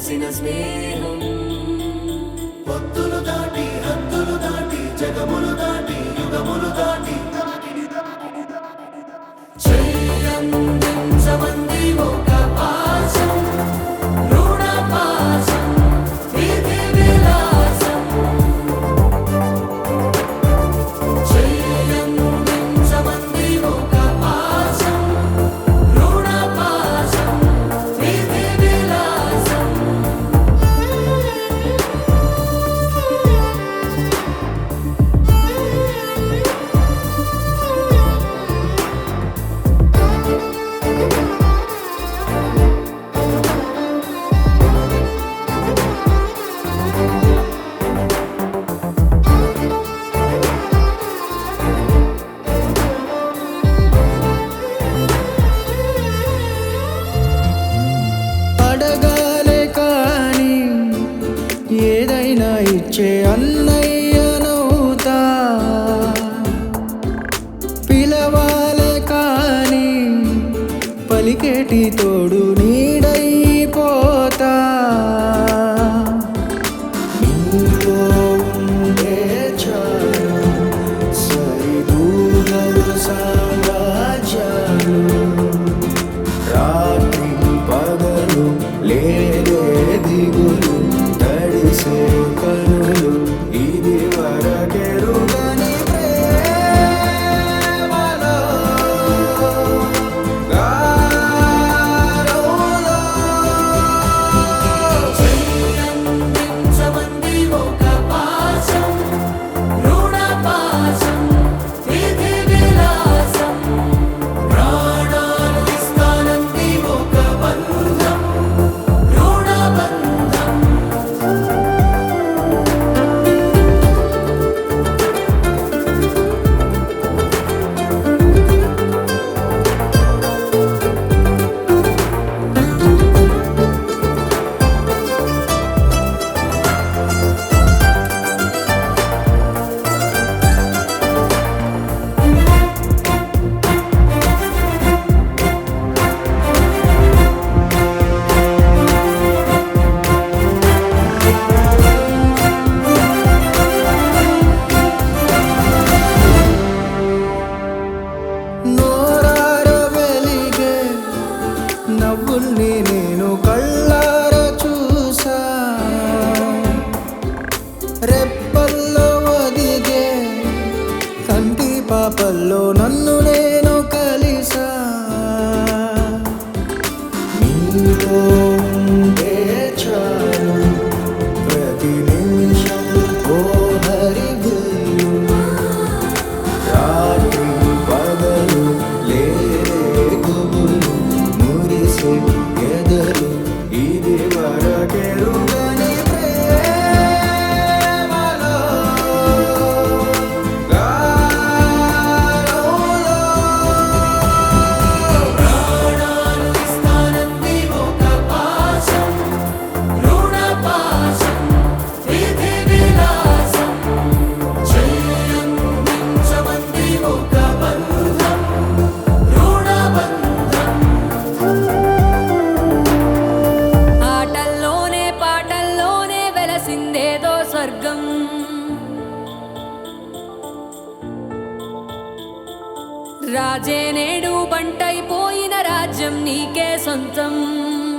కలిసిన స్నేహం పొత్తులు దాటి హద్దులు దాటి జగములు దాటి యుగములు దాటి చెయ్యందించమంది ఒక పాశం రుణ పాశం విధి విలాసం చెయ్యందించమంది ఒక పాశం రుణ పాశం విధి విలాసం అడగాలే కాని ఏదైనా ఇచ్చే అన్నయ్యనవుతా పిలవాలే కాని పలికేటి తోడు నీడైపోతా నీలో ఉండే చాలు సరిదూగలు సామ్రాజ్యాలు రాత్రి పగలు లేదే దిగులు తడిసే కనులు ఇది వరకెరుగని ప్రేమలో గారోలో చెయ్యందించమంది ఒక పాశం రుణ పాశం విధి విలాసం ప్రాణాలు ఇస్తానంది ఒక బంధం రుణ బంధం నోరార వెలిగే నవ్వుల్ని నేను కళ్ళార చూసా రెప్పల్లో ఒదిగే కంటి పాపల్లో నన్ను నేను కలిసా నీలో ఉండే చాలు ప్రతి నిమిషం ఓ హరివిల్లు రాత్రి పగలు లేరే గుబులు మురిసే ఎదలు ఇది వరకెరుగని ప్రేమలో గారోలో ప్రాణాలు ఇస్తానంది ఒక పాశం రుణ పాశం విధి విలాసం చెయ్యందించమంది ఒక బంధం రుణ బంధం ఆటల్లోనే పాటల్లోనే వెలసిందేదో స్వర్గం రాజే నేడు బంటైపోయిన రాజ్యం నీకే సొంతం